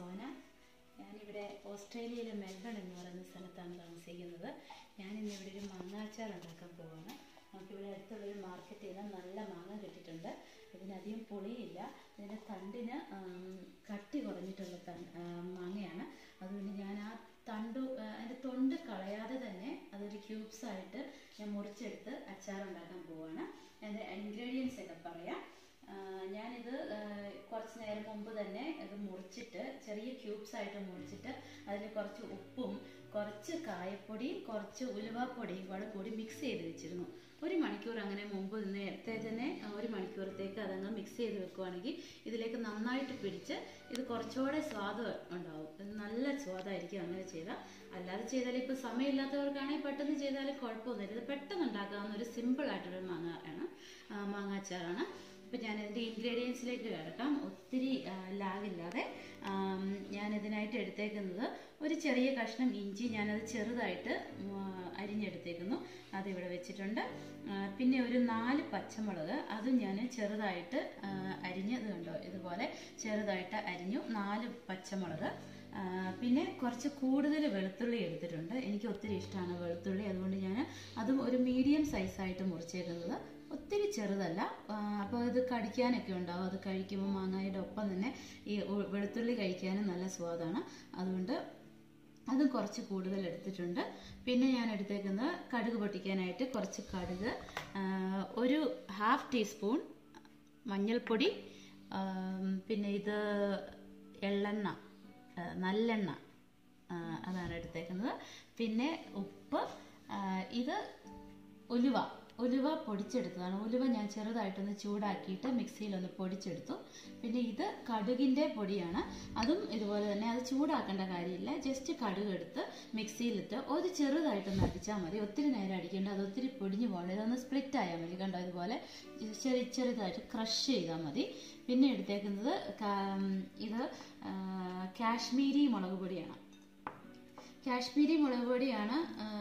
ഭാവന ഞാനിവിടെ ഓസ്ട്രേലിയയിലെ മെൽബൺ എന്ന് പറയുന്ന സ്ഥലത്താണ് താമസിക്കുന്നത് ഞാനിന്ന് ഇവിടെ ഒരു മാങ്ങാച്ചാർ ഉണ്ടാക്കാൻ പോവാണ് നമുക്കിവിടെ അടുത്തുള്ളൊരു മാർക്കറ്റിൽ നിന്ന് നല്ല മാങ്ങ കിട്ടിയിട്ടുണ്ട് ഇതിനധികം പുളിയില്ല ഇതിൻ്റെ തണ്ടിന് ആം, കട്ടി കുറഞ്ഞിട്ടുള്ള തൺ- ആ, മാങ്ങയാണ് അതുകൊണ്ട് ഞാൻ ആ തണ്ടു ആ, അതിൻ്റെ തൊണ്ട് കളയാതെ തന്നെ അതൊരു ക്യൂബ്സ് ആയിട്ട് ഞാൻ മുറിച്ചെടുത്ത് അച്ചാർ ഉണ്ടാക്കാൻ പോവാണ് അതിൻ്റെ ഇൻഗ്രീഡിയൻസ് ഒക്കെ പറയാം ആ, ഞാനിത് ആ, കുറച്ച് നേരം മുമ്പ് തന്നെ ഇത് മുറിച്ചിട്ട് ചെറിയ ക്യൂബ്സ് ആയിട്ട് മുറിച്ചിട്ട് അതിൽ കുറച്ച് ഉപ്പും കുറച്ച് കായപ്പൊടിയും കുറച്ച് ഉലുവാപ്പൊടിയും കൂടെ കൂടി മിക്സ് ചെയ്ത് വെച്ചിരുന്നു ഒരു മണിക്കൂർ അങ്ങനെ മുമ്പ് നേരത്തെ തന്നെ ആ, ഒരു മണിക്കൂറത്തേക്ക് അതങ്ങ് മിക്സ് ചെയ്ത് വെക്കുവാണെങ്കിൽ ഇതിലേക്ക് നന്നായിട്ട് പിടിച്ച് ഇത് കുറച്ചുകൂടെ സ്വാദ് ഉണ്ടാവും ഇത് നല്ല സ്വാദായിരിക്കും അങ്ങനെ ചെയ്താൽ അല്ലാതെ ചെയ്താൽ ഇപ്പോൾ സമയമില്ലാത്തവർക്കാണെങ്കിൽ പെട്ടെന്ന് ചെയ്താൽ കുഴപ്പമൊന്നുമില്ല ഇത് പെട്ടെന്ന് ഉണ്ടാക്കാവുന്ന ഒരു സിമ്പിൾ ആയിട്ടൊരു മാങ്ങ ആണ് ആ, മാങ്ങാച്ചാറാണ് ഇപ്പം ഞാൻ ഇതിൻ്റെ ഇൻഗ്രീഡിയൻസിലേക്ക് കിടക്കാം ഒത്തിരി ആ, ലാഗില്ലാതെ ആം, ഞാൻ ഇതിനായിട്ട് എടുത്തേക്കുന്നത് ഒരു ചെറിയ കഷ്ണം ഇഞ്ചി ഞാനത് ചെറുതായിട്ട് ഉം, ആ, അരിഞ്ഞെടുത്തേക്കുന്നു അതിവിടെ വെച്ചിട്ടുണ്ട് ആ, പിന്നെ ഒരു നാല് പച്ചമുളക് അതും ഞാൻ ചെറുതായിട്ട് ആ, അരിഞ്ഞ് ഇത് കണ്ടോ ഇതുപോലെ ചെറുതായിട്ട് അരിഞ്ഞു നാല് പച്ചമുളക് ആ, പിന്നെ കുറച്ച് കൂടുതൽ വെളുത്തുള്ളി എടുത്തിട്ടുണ്ട് എനിക്ക് ഒത്തിരി ഇഷ്ടമാണ് വെളുത്തുള്ളി അതുകൊണ്ട് ഞാൻ അതും ഒരു മീഡിയം സൈസായിട്ട് മുറിച്ചേക്കുന്നത് ഒത്തിരി ചെറുതല്ല അപ്പോൾ ഇത് കടിക്കാനൊക്കെ ഉണ്ടാവും അത് കഴിക്കുമ്പോൾ മാങ്ങയുടെ ഒപ്പം തന്നെ ഈ ഉ- വെളുത്തുള്ളി കഴിക്കാനും നല്ല സ്വാദാണ് അതുകൊണ്ട് അതും കുറച്ച് കൂടുതൽ എടുത്തിട്ടുണ്ട് പിന്നെ ഞാൻ എടുത്തേക്കുന്നത് കടുക് പൊട്ടിക്കാനായിട്ട് കുറച്ച് കടുക് ആ, ഒരു ഹാഫ് ടീസ്പൂൺ മഞ്ഞൾപ്പൊടി ആം, പിന്നെ ഇത് എള്ളെണ്ണ ആ, നല്ലെണ്ണ ആ, അതാണ് എടുത്തേക്കുന്നത് പിന്നെ ഉപ്പ് ആ, ഇത് ഉലുവ ഉലുവ പൊടിച്ചെടുത്തതാണ് ഉലുവ ഞാൻ ചെറുതായിട്ടൊന്ന് ചൂടാക്കിയിട്ട് മിക്സിയിലൊന്ന് പൊടിച്ചെടുത്തു പിന്നെ ഇത് കടുകിൻ്റെ പൊടിയാണ് അതും ഇതുപോലെ തന്നെ അത് ചൂടാക്കേണ്ട കാര്യമില്ല ജസ്റ്റ് കടുക് എടുത്ത് മിക്സിയിലിട്ട് ഒരു ചെറുതായിട്ടൊന്ന് അടിച്ചാൽ മതി ഒത്തിരി നേരം അടിക്കേണ്ട അത് ഒത്തിരി പൊടിഞ്ഞു പോകണം ഇതൊന്ന് സ്പ്ലിറ്റ് ആയാൽ മതി കണ്ടോ ഇതുപോലെ ചെറിയ ചെറുതായിട്ട് ക്രഷ് ചെയ്താൽ മതി പിന്നെ എടുത്തേക്കുന്നത് കാ- ഇത് ആ, കാശ്മീരി മുളക് പൊടിയാണ് കാശ്മീരി മുളക് പൊടിയാണ്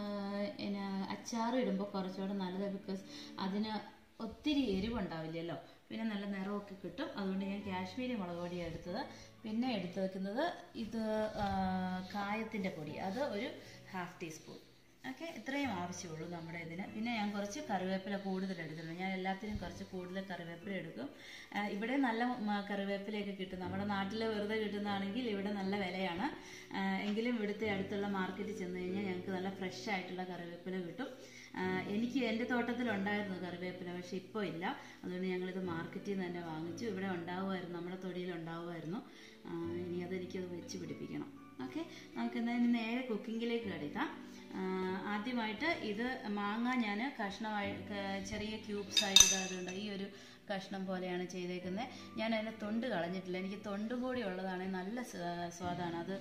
പിന്നെ അച്ചാർ ഇടുമ്പോൾ കുറച്ചുകൂടെ നല്ലത് ബിക്കോസ് അതിന് ഒത്തിരി എരിവുണ്ടാവില്ലല്ലോ പിന്നെ നല്ല നിറമൊക്കെ കിട്ടും അതുകൊണ്ട് ഞാൻ കാശ്മീരി മുളക് പൊടിയാണ് എടുത്തത് പിന്നെ എടുത്ത് വെക്കുന്നത് ഇത് ആ, കായത്തിൻ്റെ പൊടി അത് ഒരു ഹാഫ് ടീസ്പൂൺ ഓക്കെ ഇത്രയും ആവശ്യമുള്ളൂ നമ്മുടെ ഇതിന് പിന്നെ ഞാൻ കുറച്ച് കറിവേപ്പില കൂടുതൽ എടുത്തിട്ടുണ്ട് ഞാൻ എല്ലാത്തിനും കുറച്ച് കൂടുതൽ കറിവേപ്പില എടുക്കും ആ, ഇവിടെ നല്ല മ- കറിവേപ്പിലയൊക്കെ കിട്ടും നമ്മുടെ നാട്ടിൽ വെറുതെ കിട്ടുന്നതാണെങ്കിൽ ഇവിടെ നല്ല വിലയാണ് ആ, എങ്കിലും ഇവിടുത്തെ അടുത്തുള്ള മാർക്കറ്റിൽ ചെന്ന് കഴിഞ്ഞാൽ ഞങ്ങൾക്ക് നല്ല ഫ്രഷ് ആയിട്ടുള്ള കറിവേപ്പില കിട്ടും ആ, എനിക്ക് എൻ്റെ തോട്ടത്തിലുണ്ടായിരുന്നു കറിവേപ്പില പക്ഷെ ഇപ്പോൾ ഇല്ല അതുകൊണ്ട് ഞങ്ങളിത് മാർക്കറ്റിൽ നിന്ന് തന്നെ വാങ്ങിച്ചു ഇവിടെ ഉണ്ടാവുമായിരുന്നു നമ്മുടെ തൊടിയിൽ ഉണ്ടാവുമായിരുന്നു ആ, ഇനി അതെനിക്കത് വെച്ച് പിടിപ്പിക്കണം ഓക്കെ നമുക്ക് എന്തായാലും നേരെ കുക്കിങ്ങിലേക്ക് കടക്കാം ആ, ആദ്യമായിട്ട് ഇത് മാങ്ങ ഞാൻ കഷ്ണമായി ക- ചെറിയ ക്യൂബ്സ് ആയിട്ട് ഇതായതുകൊണ്ട് ഈ ഒരു കഷ്ണം പോലെയാണ് ചെയ്തേക്കുന്നത് ഞാൻ അതിൻ്റെ തൊണ്ട് കളഞ്ഞിട്ടില്ല എനിക്ക് തൊണ്ടും കൂടി ഉള്ളതാണെങ്കിൽ നല്ല സ്വാ- സ്വാദാണ് അത്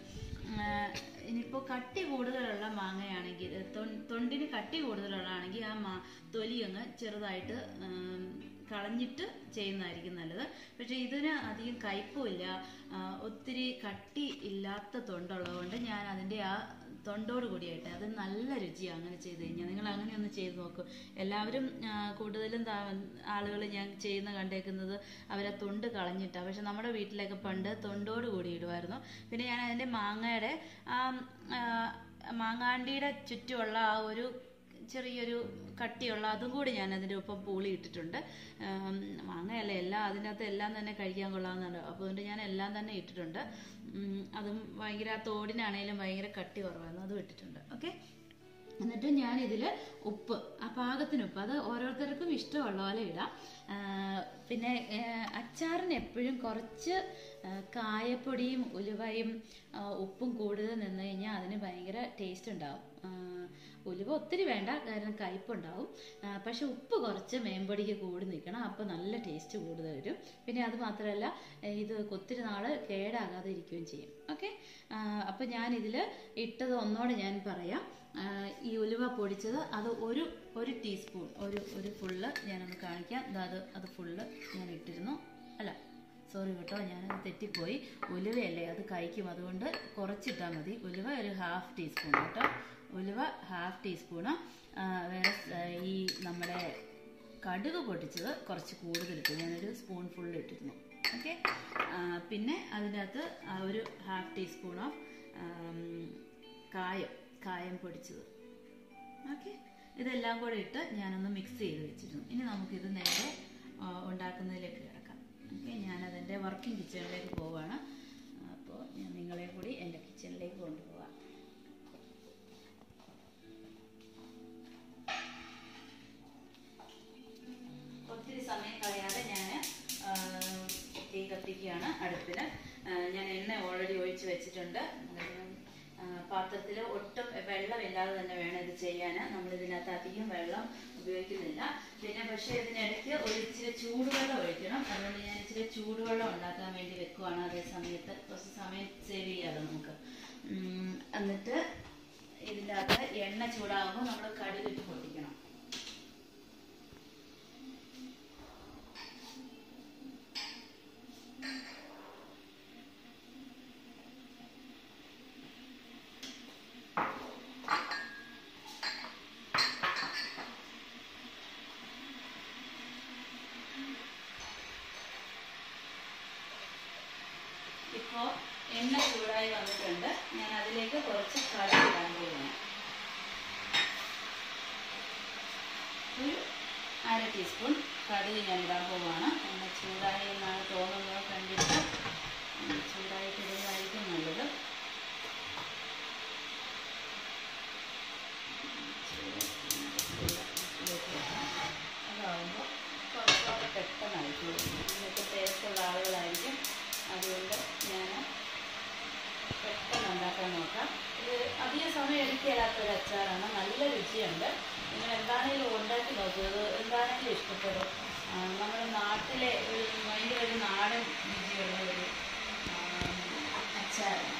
ഇനിയിപ്പോൾ കട്ടി കൂടുതലുള്ള മാങ്ങയാണെങ്കിൽ തൊ- തൊണ്ടിന് കട്ടി കൂടുതലുള്ളതാണെങ്കിൽ ആ മാ തൊലി അങ്ങ് ചെറുതായിട്ട് ഉം, കളഞ്ഞിട്ട് ചെയ്യുന്നതായിരിക്കും നല്ലത് പക്ഷേ ഇതിന് അധികം കയ്പുമില്ല ആ, ഒത്തിരി കട്ടി ഇല്ലാത്ത തൊണ്ടുള്ളതുകൊണ്ട് ഞാൻ അതിൻ്റെ ആ തൊണ്ടോട് കൂടിയായിട്ട് അത് നല്ല രുചിയാണ് അങ്ങനെ ചെയ്ത് കഴിഞ്ഞാൽ നിങ്ങൾ അങ്ങനെ ഒന്ന് ചെയ്ത് നോക്കൂ എല്ലാവരും ആ, കൂടുതലും ആളുകൾ ഞാൻ ചെയ്യുന്ന കണ്ടേക്കുന്നത് അവരെ തൊണ്ട് കളഞ്ഞിട്ടാണ് പക്ഷെ നമ്മുടെ വീട്ടിലൊക്കെ പണ്ട് തൊണ്ടോട് കൂടി ഇടുമായിരുന്നു പിന്നെ ഞാൻ അതിൻ്റെ മാങ്ങയുടെ ആ ആ, മാങ്ങാണ്ടിയുടെ ചുറ്റുമുള്ള ആ ഒരു ചെറിയൊരു കട്ടിയുള്ള അതും കൂടി ഞാൻ അതിൻ്റെ ഒപ്പം പൂളി ഇട്ടിട്ടുണ്ട് ആം, മാങ്ങയല്ല എല്ലാം അതിനകത്ത് എല്ലാം തന്നെ കഴിക്കാൻ കൊള്ളാവുന്നതാണ് അപ്പോൾ അതുകൊണ്ട് ഞാൻ എല്ലാം തന്നെ ഇട്ടിട്ടുണ്ട് ഉം, അതും ഭയങ്കര ആ തോടിനാണേലും ഭയങ്കര കട്ടി കുറവായിരുന്നു അതും ഇട്ടിട്ടുണ്ട് ഓക്കെ എന്നിട്ട് ഞാനിതിൽ ഉപ്പ് ആ പാകത്തിന് ഉപ്പ് അത് ഓരോരുത്തർക്കും ഇഷ്ടമുള്ള പോലെ ഇടാം ആ, പിന്നെ ഏ, അച്ചാറിന് എപ്പോഴും കുറച്ച് ആ, കായപ്പൊടിയും ഉലുവയും ആ, ഉപ്പും കൂടുതൽ നിന്ന് കഴിഞ്ഞാൽ അതിന് ഭയങ്കര ടേസ്റ്റ് ഉണ്ടാവും ആ, ഉലുവ ഒത്തിരി വേണ്ട കാരണം കയ്പുണ്ടാവും ആ, പക്ഷെ ഉപ്പ് കുറച്ച് മേമ്പൊടിക്ക് കൂടി നിൽക്കണം അപ്പോൾ നല്ല ടേസ്റ്റ് കൂടുതൽ വരും പിന്നെ അത് മാത്രമല്ല ഏ, ഇത് ഒത്തിരി നാൾ കേടാകാതെ ഇരിക്കുകയും ചെയ്യും ഓക്കെ അപ്പോൾ ഞാനിതിൽ ഇട്ടത് ഒന്നോടെ ഞാൻ പറയാം ആ, ഈ ഉലുവ പൊടിച്ചത് അത് ഒരു ഒരു ടീസ്പൂൺ ഒരു ഒരു ഫുള്ള് ഞാനൊന്ന് കാണിക്കാം ദാ അത് അത് ഫുള്ള് ഞാൻ ഇട്ടിരുന്നു അല്ല സോറി കേട്ടോ ഞാനത് തെറ്റിപ്പോയി ഉലുവയല്ലേ അത് കഴിക്കും അതുകൊണ്ട് കുറച്ചിട്ടാൽ മതി ഉലുവ ഒരു ഹാഫ് ടീസ്പൂൺ കേട്ടോ ഉലുവ ഹാഫ് ടീസ്പൂണ് വേറെ ആ, ഈ നമ്മുടെ കടുക് പൊട്ടിച്ചത് കുറച്ച് കൂടുതലിട്ടു ഞാനൊരു സ്പൂൺ ഫുൾ ഇട്ടിരുന്നു ഓക്കെ പിന്നെ അതിനകത്ത് ആ ഒരു ഹാഫ് ടീസ്പൂൺ ഓഫ് കായം കായം പൊടിച്ചത് ഓക്കെ ഇതെല്ലാം കൂടെ ഇട്ട് ഞാനൊന്ന് മിക്സ് ചെയ്ത് വെച്ചിരുന്നു ഇനി നമുക്കിത് നേരെ ആ, ഉണ്ടാക്കുന്നതിലേക്ക് കിടക്കാം ഓക്കെ ഞാനതെൻ്റെ വർക്കിംഗ് കിച്ചണിലേക്ക് പോവുകയാണ് അപ്പോൾ ഞാൻ നിങ്ങളെ കൂടി എൻ്റെ കിച്ചണിലേക്ക് കൊണ്ടുപോകാം ഒത്തിരി സമയം കളയാതെ ഞാൻ തീ കത്തിക്കുകയാണ് അടുപ്പിൽ ഞാൻ എണ്ണ ഓൾറെഡി ഒഴിച്ച് വെച്ചിട്ടുണ്ട് പാത്രത്തിൽ ഒട്ടും വെള്ളമില്ലാതെ തന്നെ വേണം ഇത് ചെയ്യാൻ നമ്മൾ ഇതിനകത്ത് അധികം വെള്ളം ഉപയോഗിക്കുന്നില്ല പിന്നെ പക്ഷേ ഇതിനിടയ്ക്ക് ഒരു ഇച്ചിരി ചൂടുവെള്ളം ഒഴിക്കണം അതുകൊണ്ട് ഞാൻ ഇച്ചിരി ചൂടുവെള്ളം ഉണ്ടാക്കാൻ വേണ്ടി വെക്കുവാണ് അതേ സമയത്ത് കുറച്ച് സമയം സേവ് ചെയ്യാതെ നമുക്ക് ഉം, എന്നിട്ട് ഇതിൻ്റെ അകത്ത് എണ്ണ ചൂടാകുമ്പോൾ നമ്മൾ കടുകിട്ട് പൊട്ടിക്കണം ഇപ്പോൾ എണ്ണ ചൂടായി വന്നിട്ടുണ്ട് ഞാൻ അതിലേക്ക് കുറച്ച് കടുക് ഇടാൻ പോവുകയാണ് ഒരു അര ടീസ്പൂൺ കടുക് ഞാൻ ഇടാൻ പോവുകയാണ് എണ്ണ ചൂടായി എന്നാണ് തോന്നുന്നത് കണ്ടിട്ട് ഉം, ചൂടായിട്ട് ഇടുന്നതായിരിക്കും നല്ലത് അതാവുമ്പോൾ കുറച്ചുകൂടെ പെട്ടെന്നായിക്കോളും ഇതിനൊക്കെ ടേസ്റ്റുള്ള ആളുകളായിരിക്കും അതുകൊണ്ട് ഞാൻ പെട്ടെന്ന് ഉണ്ടാക്കാൻ നോക്കാം ഇത് അധികം സമയം എടുക്കില്ലാത്തൊരു അച്ചാറാണ് നല്ല രുചിയുണ്ട് നിങ്ങൾ എന്താണെങ്കിലും ഉണ്ടാക്കി നോക്കൂ ഇത് എന്താണെങ്കിലും ഇഷ്ടപ്പെടും ആ, നമ്മുടെ നാട്ടിലെ ഒരു അതിൻ്റെ ഒരു നാടൻ രുചിയുള്ള ഒരു ആ, അച്ചാറാണ്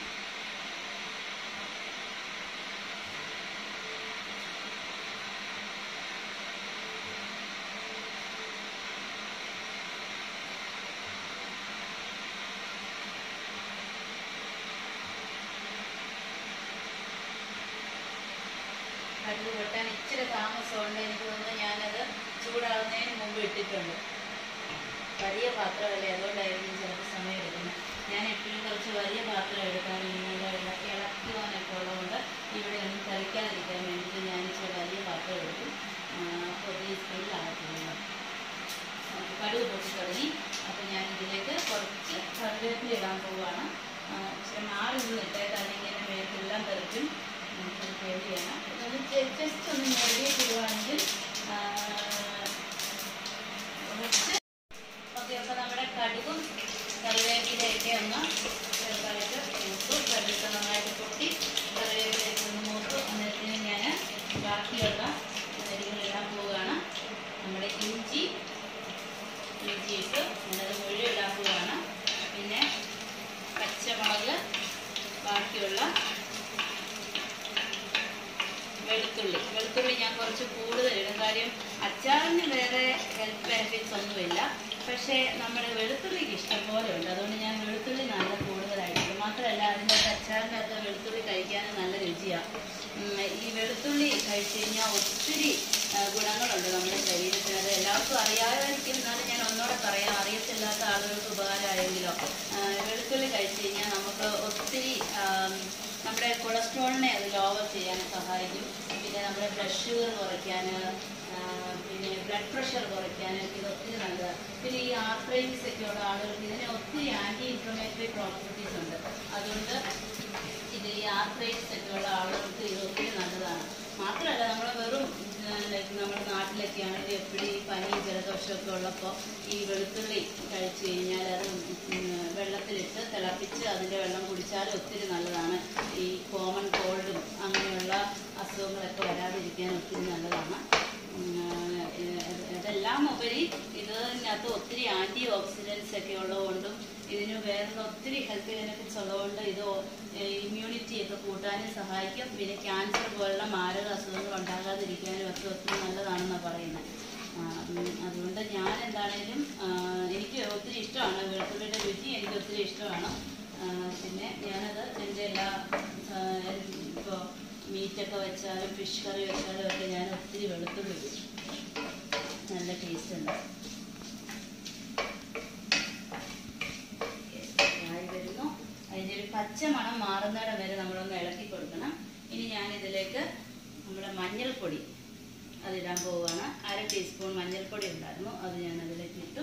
കടുക് പൊട്ടാൻ ഇച്ചിരി താമസമുണ്ട് എനിക്ക് തോന്നുന്നു ഞാനത് ചൂടാകുന്നതിന് മുമ്പ് ഇട്ടിട്ടുണ്ട് വലിയ പാത്രമല്ലേ അതുകൊണ്ടായിരിക്കും ചിലപ്പോൾ സമയം എടുക്കുന്നത് ഞാൻ എപ്പോഴും കുറച്ച് വലിയ പാത്രം എടുക്കാറുണ്ട് നിങ്ങളുടെ ഇളക്കി ഇളക്കുവാനൊക്കെ ഉള്ളതുകൊണ്ട് ഇവിടെ ഒന്നും കളിക്കാതിരിക്കാൻ വേണ്ടിയിട്ട് ഞാൻ ഇച്ചിരി വലിയ പാത്രം എടുക്കും അപ്പോൾ ഈ സ്മെല്ലാകത്തില്ല കടുക് പൊട്ടി തുടങ്ങി അപ്പോൾ ഞാൻ ഇതിലേക്ക് കുറച്ച് കറിവേപ്പില ഇടാൻ പോവുകയാണ് ആ, ഇച്ചിരി മാറി നിന്ന് ഇട്ടേട്ട് അല്ലെങ്കിൽ എൻ്റെ മേത്തെല്ലാം തെറിക്കും നമുക്കത് പേടിയാണ് ഒന്ന് ജസ്റ്റ് ഒന്ന് നേടിയിട്ട് ഇടുവാണെങ്കിൽ കുറച്ച് ഓക്കെ അപ്പോൾ നമ്മുടെ കടുകും കറിവേപ്പിലയൊക്കെ ഒന്ന് ചെറുതായിട്ട് മൂത്തു കടുക് നന്നായിട്ട് പൊട്ടി കറിവേപ്പിലയൊക്കെ ഒന്ന് മൂത്തു അന്നേരത്തിന് ഞാൻ ബാക്കിയുള്ള അരികളിടാൻ പോവുകയാണ് നമ്മുടെ ഇഞ്ചി ഇഞ്ചി ഇട്ട് ഞാനത് മുഴുവൻ ഇടാൻ പോവുകയാണ് പിന്നെ പച്ചമുളക് ബാക്കിയുള്ള വെളുത്തുള്ളി വെളുത്തുള്ളി ഞാൻ കുറച്ച് കൂടുതൽ ഇടും കാര്യം അച്ചാറിന് വേറെ ഹെൽത്ത് ബെനിഫിറ്റ്സ് ഒന്നുമില്ല പക്ഷേ നമ്മുടെ വെളുത്തുള്ളിക്ക് ഇഷ്ടംപോലെ ഉണ്ട് അതുകൊണ്ട് ഞാൻ വെളുത്തുള്ളി നല്ല കൂടുതലായിട്ട് മാത്രമല്ല അതിൻ്റെ അകത്ത് അച്ചാറിൻ്റെ അകത്ത് വെളുത്തുള്ളി കഴിക്കാനും നല്ല രുചിയാണ് ഉം, ഈ വെളുത്തുള്ളി കഴിച്ചു കഴിഞ്ഞാൽ ഒത്തിരി ആ, ഗുണങ്ങളുണ്ട് നമ്മുടെ ശരീരത്തിന് അത് എല്ലാവർക്കും അറിയാമായിരിക്കും എന്നാലും ഞാൻ ഒന്നുകൂടെ പറയാം അറിയത്തില്ലാത്ത ആളുകൾക്ക് ഉപകാരമായെങ്കിലോ ആ, വെളുത്തുള്ളി കഴിച്ചു കഴിഞ്ഞാൽ നമുക്ക് ഒത്തിരി ആം, നമ്മുടെ കൊളസ്ട്രോളിനെ അത് ലോവർ ചെയ്യാൻ സഹായിക്കും പിന്നെ നമ്മുടെ ബ്ലഡ് ഷുഗർ കുറയ്ക്കാൻ പിന്നെ ബ്ലഡ് പ്രഷർ കുറയ്ക്കാനൊക്കെ ഇത് ഒത്തിരി നല്ലതാണ് പിന്നെ ഈ ആർത്രൈറ്റിസ് ഒക്കെ ഉള്ള ആളുകൾക്ക് ഇതിന് ഒത്തിരി ആൻറ്റി ഇൻഫ്ലമേറ്ററി പ്രോപ്പർട്ടീസ് ഉണ്ട് അതുകൊണ്ട് ഇത് ഈ ആർത്രൈറ്റിസ് ഒക്കെ ഉള്ള ആളുകൾക്ക് ഇത് ഒത്തിരി നല്ലതാണ് മാത്രമല്ല നമ്മൾ വെറും ലൈക്ക് നമ്മുടെ നാട്ടിലൊക്കെ ആണെങ്കിൽ എപ്പോഴും ഈ പനിയും ജലദോഷമൊക്കെ ഉള്ളപ്പോൾ ഈ വെളുത്തുള്ളി കഴിച്ചു കഴിഞ്ഞാൽ അത് ഉം, വെള്ളത്തിലിട്ട് തിളപ്പിച്ച് അതിൻ്റെ വെള്ളം കുടിച്ചാൽ ഒത്തിരി നല്ലതാണ് ഈ കോമൺ കോൾഡും അങ്ങനെയുള്ള അസുഖങ്ങളൊക്കെ വരാതിരിക്കാൻ ഒത്തിരി നല്ലതാണ് ഉം, ഏഹ്, ഇതെല്ലാം ഉപരി ഇതിനകത്ത് ഒത്തിരി ആൻറ്റി ഓക്സിഡൻസ് ഒക്കെ ഉള്ളതുകൊണ്ടും ഇതിന് വേറെ ഒത്തിരി ഹെൽത്ത് ബെനിഫിറ്റ്സ് ഉള്ളതുകൊണ്ട് ഇത് ഇമ്മ്യൂണിറ്റി ഒക്കെ കൂട്ടാനും സഹായിക്കും പിന്നെ ക്യാൻസർ പോലുള്ള മാരക അസുഖങ്ങൾ ഉണ്ടാകാതിരിക്കാനും ഒക്കെ ഒത്തിരി നല്ലതാണെന്നാണ് പറയുന്നത് ആ, ഉം, അതുകൊണ്ട് ഞാൻ എന്താണേലും ആ, എനിക്ക് ഒത്തിരി ഇഷ്ടമാണ് വെളുത്തുള്ളിയുടെ രുചി എനിക്ക് ഒത്തിരി ഇഷ്ടമാണ് ആ, പിന്നെ ഞാനത് എൻ്റെ എല്ലാ ഇപ്പോൾ മീറ്റൊക്കെ വെച്ചാലും ഫിഷ് കറി വെച്ചാലും ഒക്കെ ഞാൻ ഒത്തിരി വെളുത്തുള്ളി ഇടും നല്ല ടേസ്റ്റ് ഉണ്ട് ഇതിലേക്ക് നമ്മുടെ മഞ്ഞൾപ്പൊടി അതിടാൻ പോവുകയാണ് അര ടീസ്പൂൺ മഞ്ഞൾപ്പൊടി ഉണ്ടായിരുന്നു അത് ഞാൻ അതിലേക്ക് ഇട്ടു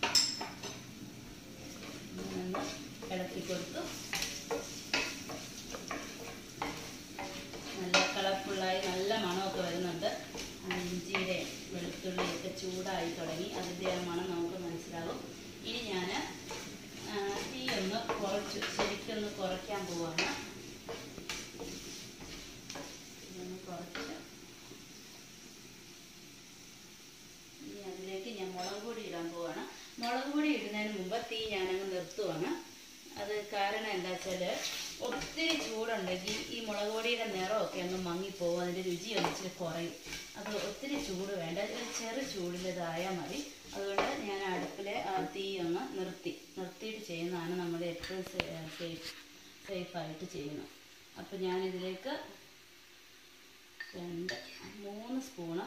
ഒന്ന് ഇളക്കി കൊടുത്തു നല്ല കളർഫുള്ളായി നല്ല മണമൊക്കെ വരുന്നുണ്ട് ആ ഇഞ്ചിയുടെ വെളുത്തുള്ളിയൊക്കെ ചൂടായി തുടങ്ങി അതിൻ്റെ ആ മണം നമുക്ക് മനസ്സിലാവും ഇനി ഞാൻ തീ ഒന്ന് കുറച്ചു ശരിക്കൊന്ന് കുറയ്ക്കാൻ പോവാണ് ഇതൊന്ന് കുറച്ച് ഇനി അതിലേക്ക് ഞാൻ മുളക് പൊടി ഇടാൻ പോവാണ് മുളക് പൊടി ഇടുന്നതിന് മുമ്പ് തീ ഞാനങ്ങ് നിർത്തുവാണ് അത് കാരണം എന്താ വെച്ചാൽ ഒത്തിരി ചൂടുണ്ടെങ്കിൽ ഈ മുളക് പൊടിയുടെ നിറമൊക്കെ അങ്ങ് മങ്ങിപ്പോവും അതിൻ്റെ രുചി ഒന്ന് ഇച്ചിരി കുറയും അപ്പോൾ ഒത്തിരി ചൂട് വേണ്ട ഒരു ചെറു ചൂടിൽ ഇതായാൽ മതി അതുകൊണ്ട് ഞാൻ അടുപ്പിലെ ആ തീ ഒന്ന് നിർത്തി നിർത്തിയിട്ട് ചെയ്യുന്നതാണ് നമ്മൾ എപ്പോഴും സേഫ് സേഫായിട്ട് ചെയ്യുന്നത് അപ്പോൾ ഞാനിതിലേക്ക് രണ്ട് മൂന്ന് സ്പൂണ്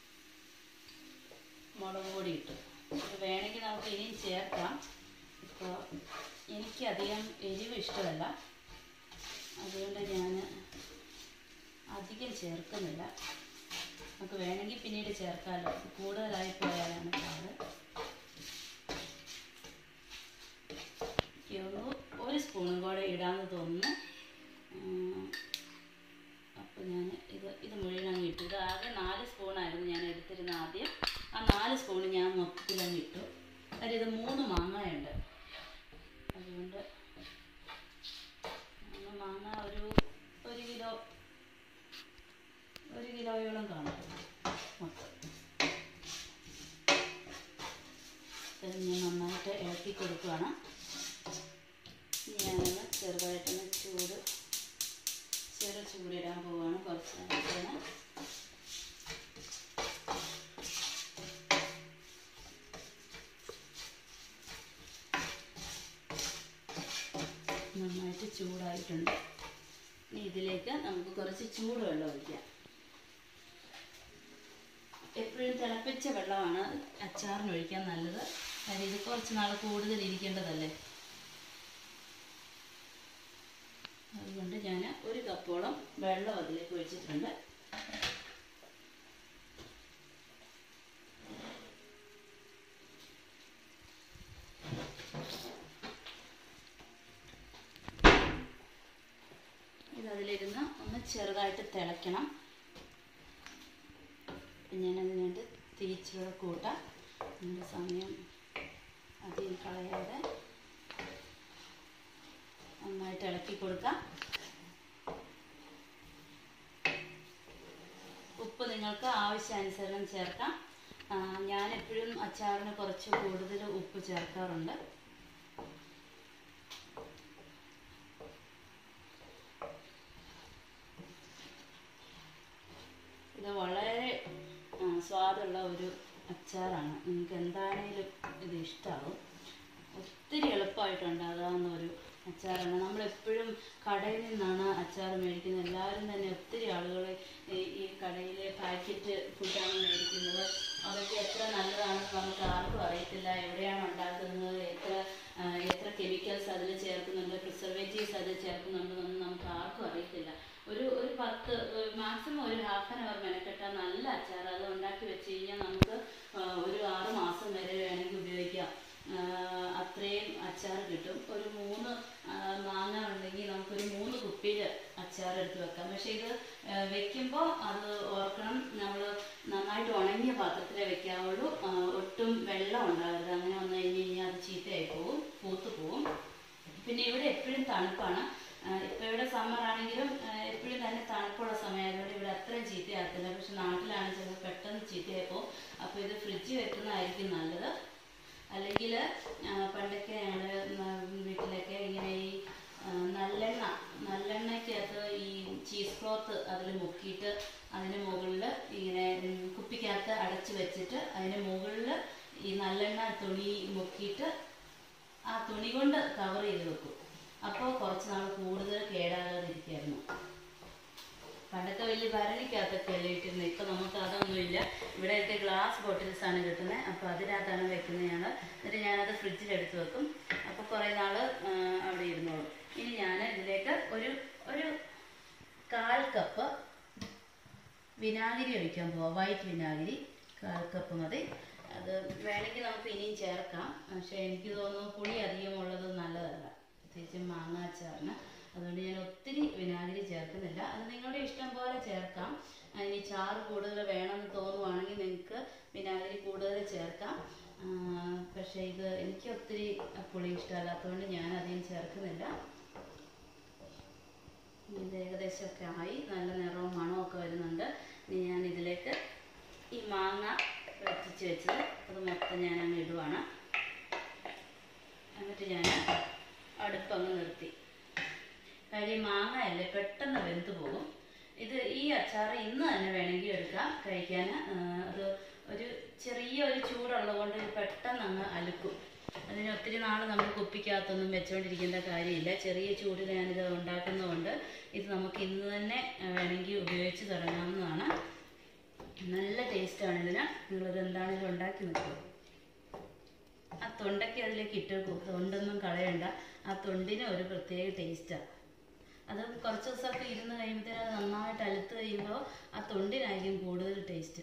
മുളക് പൊടി ഇട്ടു ഇത് വേണമെങ്കിൽ നമുക്ക് ഇനിയും ചേർക്കാം ഇപ്പോൾ എനിക്കധികം എരിവ് ഇഷ്ടമല്ല അതുകൊണ്ട് ഞാൻ അധികം ചേർക്കുന്നില്ല നമുക്ക് വേണമെങ്കിൽ പിന്നീട് ചേർക്കാമല്ലോ കൂടുതലായി പോയാലാണ് പാട് എനിക്ക് തോന്നുന്നു ഒരു സ്പൂണും കൂടെ ഇടാമെന്ന് തോന്നുന്നു അപ്പോൾ ഞാൻ ഇത് ഇത് മുഴുവൻ അങ്ങ് ഇട്ടു ഇത് ആകെ നാല് സ്പൂണായിരുന്നു ഞാൻ എടുത്തിരുന്ന ആദ്യം ആ നാല് സ്പൂൺ ഞാൻ മൊത്തത്തിലങ്ങ് ഇട്ടു കാര്യം ഇത് മൂന്ന് മാങ്ങയുണ്ട് അതുകൊണ്ട് മൂന്ന് മാങ്ങ ഒരു ഒരു കിലോ ഒരു കിലോയോളം കാണും മൊത്തം ഇത് ഞാൻ നന്നായിട്ട് ഇളക്കി കൊടുക്കുകയാണ് ഇനി ഞാനൊന്ന് ചെറുതായിട്ടൊന്ന് ചൂട് ചെറു ചൂടിടാൻ പോവുകയാണ് കുറച്ച് നേരത്തേന് നന്നായിട്ട് ചൂടായിട്ടുണ്ട് ഇനി ഇതിലേക്ക് നമുക്ക് കുറച്ച് ചൂടുവെള്ളം ഒഴിക്കാം എപ്പോഴും തിളപ്പിച്ച വെള്ളമാണ് അച്ചാറിന് ഒഴിക്കാൻ നല്ലത് കാര്യം ഇത് കുറച്ച് നാൾ കൂടുതൽ ഇരിക്കേണ്ടതല്ലേ അതുകൊണ്ട് ഞാൻ ഒരു കപ്പോളം വെള്ളം അതിലേക്ക് ഒഴിച്ചിട്ടുണ്ട് ഇത് അതിലിരുന്ന് ഒന്ന് ചെറുതായിട്ട് തിളയ്ക്കണം ഞാനതിനായിട്ട് തിരിച്ചുകൂടെ കൂട്ടാം നമ്മുടെ സമയം അധികം കളയാതെ നന്നായിട്ട് ഇളക്കി കൊടുക്കാം ഉപ്പ് നിങ്ങൾക്ക് ആവശ്യാനുസരണം ചേർക്കാം ആ, ഞാൻ എപ്പോഴും അച്ചാറിന് കുറച്ച് കൂടുതൽ ഉപ്പ് ചേർക്കാറുണ്ട് ഇത് വളരെ ആ, സ്വാദുള്ള ഒരു അച്ചാറാണ് നിങ്ങൾക്ക് എന്താണേലും ഇത് ഇഷ്ടമാവും ഒത്തിരി എളുപ്പമായിട്ട് ഉണ്ടാകാവുന്ന ഒരു അച്ചാറാണ് നമ്മളെപ്പോഴും കടയിൽ നിന്നാണ് അച്ചാർ മേടിക്കുന്നത് എല്ലാവരും തന്നെ ഒത്തിരി ആളുകൾ ഈ ഈ കടയിലെ പാക്കറ്റ് ഫുഡാണ് മേടിക്കുന്നത് അതൊക്കെ എത്ര നല്ലതാണെന്ന് നമുക്ക് ആർക്കും അറിയത്തില്ല എവിടെയാണ് ഉണ്ടാക്കുന്നത് എത്ര ആ, എത്ര കെമിക്കൽസ് അതിൽ ചേർക്കുന്നുണ്ട് പ്രിസർവേറ്റീവ്സ് അതിൽ ചേർക്കുന്നുണ്ടെന്നൊന്നും നമുക്ക് ആർക്കും അറിയത്തില്ല ഒരു ഒരു പത്ത് മാക്സിമം ഒരു ഹാഫ് ആൻ അവർ മെനക്കെട്ടാൽ നല്ല അച്ചാർ അത് ഉണ്ടാക്കി വെച്ച് കഴിഞ്ഞാൽ നമുക്ക് ആ, ഒരു ആറ് മാസം വരെ വേണമെങ്കിൽ ഉപയോഗിക്കാം ആ, അത്രയും അച്ചാർ കിട്ടും ഒരു മൂന്ന് ആ, മാങ്ങ ഉണ്ടെങ്കിൽ നമുക്കൊരു മൂന്ന് കുപ്പിയിൽ അച്ചാർ എടുത്ത് വെക്കാം പക്ഷേ ഇത് വെക്കുമ്പോൾ അത് ഓർക്കണം നമ്മൾ നന്നായിട്ട് ഉണങ്ങിയ പാത്രത്തിലേ വെക്കാവുള്ളൂ ആ, ഒട്ടും വെള്ളം ഉണ്ടാകരുത് അങ്ങനെ വന്നു കഴിഞ്ഞ് കഴിഞ്ഞാൽ അത് ചീത്തയായി പോവും പൂത്ത് പോവും പിന്നെ ഇവിടെ എപ്പോഴും തണുപ്പാണ് ഇപ്പം ഇവിടെ സമ്മർ ആണെങ്കിലും എപ്പോഴും തന്നെ തണുപ്പുള്ള സമയമായതുകൊണ്ട് ഇവിടെ അത്രയും ചീത്തയാകത്തില്ല പക്ഷെ നാട്ടിലാണ് ചിലപ്പോൾ പെട്ടെന്ന് ചീത്തയായപ്പോൾ അപ്പോൾ ഇത് ഫ്രിഡ്ജിൽ വെക്കുന്നതായിരിക്കും നല്ലത് അല്ലെങ്കിൽ പണ്ടൊക്കെ ഞങ്ങളുടെ വീട്ടിലൊക്കെ ഇങ്ങനെ ഈ ആ, നല്ലെണ്ണ നല്ലെണ്ണയ്ക്കകത്ത് ഈ ചീസ് ക്ലോത്ത് അതിൽ മുക്കിയിട്ട് അതിന് മുകളിൽ ഇങ്ങനെ ഉം, കുപ്പിക്കകത്ത് അടച്ച് വെച്ചിട്ട് അതിന് മുകളിൽ ഈ നല്ലെണ്ണ തുണി മുക്കിയിട്ട് ആ തുണി കൊണ്ട് കവർ ചെയ്ത് വെക്കും അപ്പോൾ കുറച്ച് നാൾ കൂടുതൽ കേടാകാതിരിക്കായിരുന്നു പണ്ടൊക്കെ വലിയ ഭരണിക്കകത്തൊക്കെ അല്ലേ ഇട്ടിരുന്നത് ഇപ്പം നമുക്ക് അതൊന്നുമില്ല ഇവിടെയൊക്കെ ഗ്ലാസ് ബോട്ടിൽസ് ആണ് കിട്ടുന്നത് അപ്പോൾ അതിനകത്താണ് വെക്കുന്നത് ഞങ്ങൾ എന്നിട്ട് ഞാനത് ഫ്രിഡ്ജിൽ എടുത്ത് വെക്കും അപ്പോൾ കുറേ നാൾ അവിടെ ഇരുന്നോളും ഇനി ഞാൻ ഇതിലേക്ക് ഒരു ഒരു കാൽ കപ്പ് വിനാഗിരി ഒഴിക്കാൻ പോവാം വൈറ്റ് വിനാഗിരി കാൽ കപ്പ് മതി അത് വേണമെങ്കിൽ നമുക്ക് ഇനിയും ചേർക്കാം പക്ഷേ എനിക്ക് തോന്നുന്നു പുളി അധികം ഉള്ളത് നല്ലതല്ല പ്രത്യേകിച്ച് മാങ്ങ അച്ചാറിന് അതുകൊണ്ട് ഞാൻ ഒത്തിരി വിനാഗിരി ചേർക്കുന്നില്ല അത് നിങ്ങളുടെ ഇഷ്ടം പോലെ ചേർക്കാം ആ, ഇനി ചാറ് കൂടുതൽ വേണമെന്ന് തോന്നുവാണെങ്കിൽ നിങ്ങൾക്ക് വിനാഗിരി കൂടുതൽ ചേർക്കാം ആ, പക്ഷേ ഇത് എനിക്ക് ഒത്തിരി പുളി ഇഷ്ടമല്ലാത്തതുകൊണ്ട് ഞാൻ അധികം ചേർക്കുന്നില്ല ഇത് ഏകദേശമൊക്കെ ആയി നല്ല നിറവും മണവും ഒക്കെ വരുന്നുണ്ട് ഇനി ഞാൻ ഇതിലേക്ക് ഈ മാങ്ങ വറ്റിച്ച് വെച്ചത് അത് മൊത്തം ഞാൻ അങ്ങ് ഇടുവാണ് എന്നിട്ട് ഞാൻ അടുപ്പങ്ങ് നിർത്തി കാര്യം മാങ്ങ അല്ലേ പെട്ടെന്ന് വെന്ത് പോകും ഇത് ഈ അച്ചാർ ഇന്ന് തന്നെ വേണമെങ്കിൽ എടുക്കാം കഴിക്കാൻ അത് ഒരു ചെറിയ ഒരു ചൂടുള്ളത് കൊണ്ട് ഇത് പെട്ടെന്ന് അങ്ങ് അലുക്കും അതിന് ഒത്തിരി നാൾ നമ്മൾ കുപ്പിക്കകത്തൊന്നും വെച്ചുകൊണ്ടിരിക്കേണ്ട കാര്യമില്ല ചെറിയ ചൂടിൽ ഞാനിത് ഉണ്ടാക്കുന്നതുകൊണ്ട് ഇത് നമുക്ക് ഇന്ന് തന്നെ ആ, വേണമെങ്കിൽ ഉപയോഗിച്ച് തുടങ്ങാവുന്നതാണ് നല്ല ടേസ്റ്റാണ് ഇതിന് നിങ്ങളിത് എന്താണെങ്കിലും ഉണ്ടാക്കി നോക്കുക ആ തൊണ്ടയ്ക്ക് അതിലേക്ക് ഇട്ട് വെക്കും തൊണ്ടൊന്നും കളയണ്ട ആ തൊണ്ടിന് ഒരു പ്രത്യേക ടേസ്റ്റാണ് അത് കുറച്ച് ദിവസമൊക്കെ ഇരുന്ന് കഴിയുമ്പോഴത്തേനും അത് നന്നായിട്ട് അലുത്ത് കഴിയുമ്പോൾ ആ തൊണ്ടിനായിരിക്കും കൂടുതൽ ടേസ്റ്റ്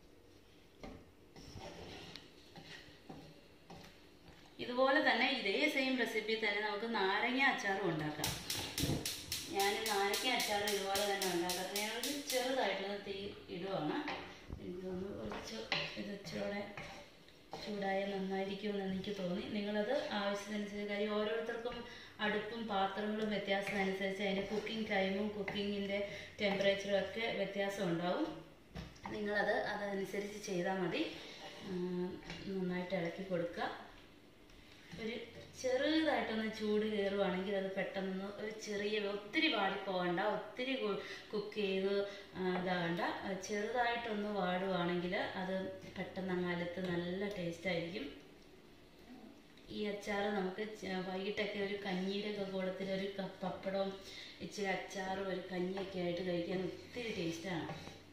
ഇതുപോലെ തന്നെ ഇതേ സെയിം റെസിപ്പി തന്നെ നമുക്ക് നാരങ്ങ അച്ചാറും ഉണ്ടാക്കാം ഞാൻ നാരങ്ങ അച്ചാർ ഇതുപോലെ തന്നെ ഉണ്ടാക്കാം ഞാനൊരു ചെറുതായിട്ടൊന്ന് തീ ഇടുവാണ് ഇതൊന്ന് കുറച്ച് ഇത് ഇച്ചിരി ചൂടായ നന്നായിരിക്കുമെന്ന് എനിക്ക് തോന്നി നിങ്ങളത് ആവശ്യത്തിനനുസരിച്ച് കാര്യം ഓരോരുത്തർക്കും അടുപ്പും പാത്രങ്ങളും വ്യത്യാസം അനുസരിച്ച് അതിൻ്റെ കുക്കിംഗ് ടൈമും കുക്കിങ്ങിൻ്റെ ടെമ്പറേച്ചറും ഒക്കെ വ്യത്യാസം ഉണ്ടാവും നിങ്ങളത് അതനുസരിച്ച് ചെയ്താൽ മതി ഉം, നന്നായിട്ട് ഇളക്കി കൊടുക്കുക ഒരു ചെറുതായിട്ടൊന്ന് ചൂട് കയറുവാണെങ്കിൽ അത് പെട്ടെന്ന് ഒരു ചെറിയ ഒത്തിരി വാടിപ്പോകണ്ട ഒത്തിരി കുക്ക് ചെയ്ത് ആ, ഇതാകണ്ട ആ, ചെറുതായിട്ടൊന്ന് വാടുവാണെങ്കിൽ അത് പെട്ടെന്ന് അങ്ങ് അലുത്ത് നല്ല ടേസ്റ്റ് ആയിരിക്കും ഈ അച്ചാർ നമുക്ക് ച- വൈകിട്ടൊക്കെ ഒരു കഞ്ഞിയുടെ ഒക്കെ കൂടത്തിൽ ഒരു ക- പപ്പടവും ഇച്ചിരി അച്ചാറും ഒരു കഞ്ഞിയൊക്കെ ആയിട്ട് കഴിക്കാൻ ഒത്തിരി ടേസ്റ്റാണ്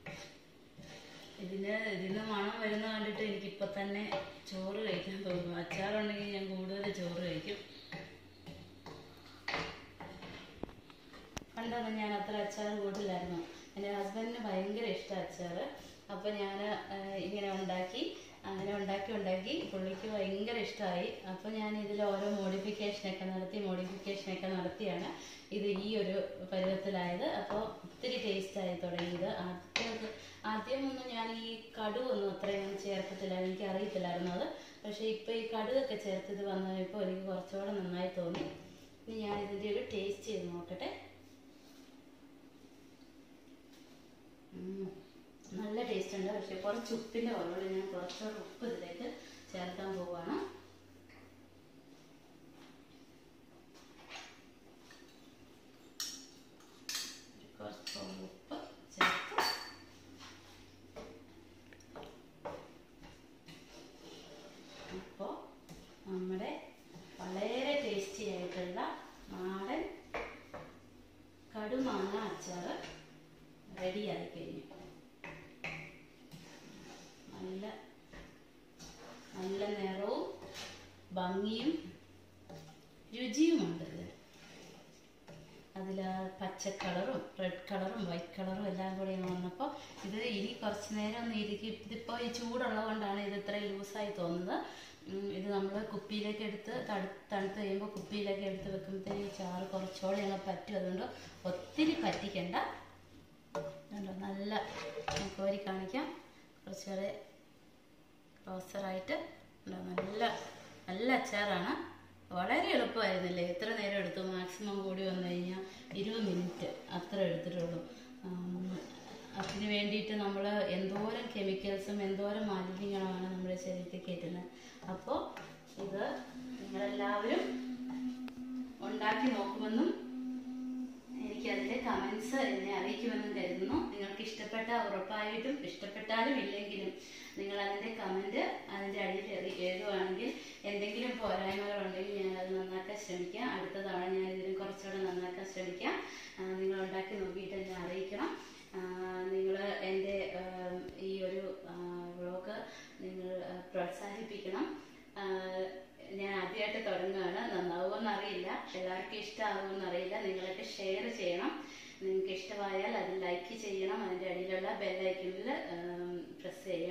ഇതിന് ഇതിന് മണം വരുന്ന കണ്ടിട്ട് എനിക്കിപ്പോൾ തന്നെ ചോറ് കഴിക്കാൻ തോന്നും അച്ചാറുണ്ടെങ്കിൽ ഞാൻ കൂടുതൽ ചോറ് കഴിക്കും പണ്ടൊന്നും ഞാൻ അത്ര അച്ചാർ കൂട്ടില്ലായിരുന്നു എൻ്റെ ഹസ്ബൻഡിന് ഭയങ്കര ഇഷ്ടം അച്ചാർ അപ്പോൾ ഞാൻ ഇങ്ങനെ ഉണ്ടാക്കി അങ്ങനെ ഉണ്ടാക്കി ഉണ്ടാക്കി പുള്ളിക്ക് ഭയങ്കര ഇഷ്ടമായി അപ്പോൾ ഞാൻ ഇതിൽ ഓരോ മോഡിഫിക്കേഷനൊക്കെ നടത്തി മോഡിഫിക്കേഷനൊക്കെ നടത്തിയാണ് ഇത് ഈ ഒരു പരുവത്തിലായത് അപ്പോൾ ഒത്തിരി ടേസ്റ്റായി തുടങ്ങിയത് ആദ്യം ആദ്യമൊന്നും ഞാൻ ഈ കടുവൊന്നും അത്രയും ചേർക്കത്തില്ലായിരുന്നു എനിക്ക് അറിയത്തില്ലായിരുന്നു അത് പക്ഷേ ഇപ്പോൾ ഈ കടുകൊക്കെ ചേർത്തത് വന്നപ്പോൾ എനിക്ക് കുറച്ചുകൂടെ നന്നായി തോന്നി ഇനി ഞാൻ ഇതിൻ്റെ ഒരു ടേസ്റ്റ് ചെയ്ത് നോക്കട്ടെ ഉം. നല്ല ടേസ്റ്റ് ഉണ്ട് പക്ഷെ കുറച്ച് ഉപ്പിൻ്റെ കുറവുള്ള ഞാൻ കുറച്ചുകൂടെ ഉപ്പ് ഇതിലേക്ക് ചേർക്കാൻ പോവാണ് കുറച്ച് ഉപ്പ് ചേർത്ത് അപ്പോൾ നമ്മുടെ വളരെ ടേസ്റ്റി ആയിട്ടുള്ള നാടൻ കടുമാങ്ങ അച്ചാർ റെഡിയായി കഴിഞ്ഞു നല്ല നല്ല നിറവും ഭംഗിയും രുചിയുമുണ്ട് ഇതിന് അതിൽ പച്ച കളറും റെഡ് കളറും വൈറ്റ് കളറും എല്ലാം കൂടി വന്നപ്പോൾ ഇത് ഇനി കുറച്ച് നേരം ഒന്ന് ഇരിക്കും ഇതിപ്പോൾ ഈ ചൂടുള്ളത് കൊണ്ടാണ് ഇത് ഇത്ര ലൂസായി തോന്നുന്നത് ഉം, ഇത് നമ്മൾ കുപ്പിയിലേക്ക് എടുത്ത് തണു തണുത്ത് കഴിയുമ്പോൾ കുപ്പിയിലേക്ക് എടുത്ത് വെക്കുമ്പോഴത്തേന് ഈ ചാറ് കുറച്ചുകൂടെ ഞങ്ങൾ പറ്റും അതുകൊണ്ട് ഒത്തിരി പറ്റിക്കണ്ട കണ്ടോ നല്ല ഞാൻ കോരി കാണിക്കാം കുറച്ചുകൂടെ ക്ലോസറായിട്ട് ഉണ്ടോ നല്ല നല്ല അച്ചാറാണ് വളരെ എളുപ്പമായിരുന്നില്ലേ എത്ര നേരം എടുത്തു മാക്സിമം കൂടി വന്നു കഴിഞ്ഞാൽ ഇരുപത് മിനിറ്റ് അത്ര എടുത്തിട്ടുള്ളൂ ആം, അതിന് വേണ്ടിയിട്ട് നമ്മൾ എന്തോരം കെമിക്കൽസും എന്തോരം മാലിന്യങ്ങളുമാണ് നമ്മുടെ ശരീരത്തിൽ കയറ്റുന്നത് അപ്പോൾ ഇത് നിങ്ങളെല്ലാവരും ഉണ്ടാക്കി നോക്കുമെന്നും എനിക്കതിൻ്റെ കമൻസ് എന്നെ അറിയിക്കുമെന്ന് കരുതുന്നു നിങ്ങൾക്ക് ഇഷ്ടപ്പെട്ട ഉറപ്പായിട്ടും ഇഷ്ടപ്പെട്ടാലും ഇല്ലെങ്കിലും നിങ്ങൾ അതിൻ്റെ കമൻറ്റ് അതിൻ്റെ അടിയിൽ എറി- എഴുതുവാണെങ്കിൽ എന്തെങ്കിലും പോരായ്മകളുണ്ടെങ്കിൽ ഞാൻ അത് നന്നാക്കാൻ ശ്രമിക്കാം അടുത്ത തവണ ഞാൻ ഇതിന് കുറച്ചുകൂടെ നന്നാക്കാൻ ശ്രമിക്കാം ആ, നിങ്ങൾ ഉണ്ടാക്കി നോക്കിയിട്ട് എന്നെ അറിയിക്കണം നിങ്ങൾ എൻ്റെ ആം, ഈ ഒരു വ്ളോഗ് നിങ്ങൾ ആ, പ്രോത്സാഹിപ്പിക്കണം ആ, ഞാൻ ആദ്യമായിട്ട് തുടങ്ങുകയാണ് നന്നാവുമെന്ന് അറിയില്ല എല്ലാവർക്കും ഇഷ്ടമാകുമെന്ന് അറിയില്ല നിങ്ങളൊക്കെ ഷെയർ ചെയ്യണം നിങ്ങൾക്ക് ഇഷ്ടമായാൽ അത് ലൈക്ക് ലൈക്ക് ചെയ്യണം അതിൻ്റെ അടിയിലുള്ള ബെല്ലൈക്കണിൽ പ്രസ് ചെയ്യണം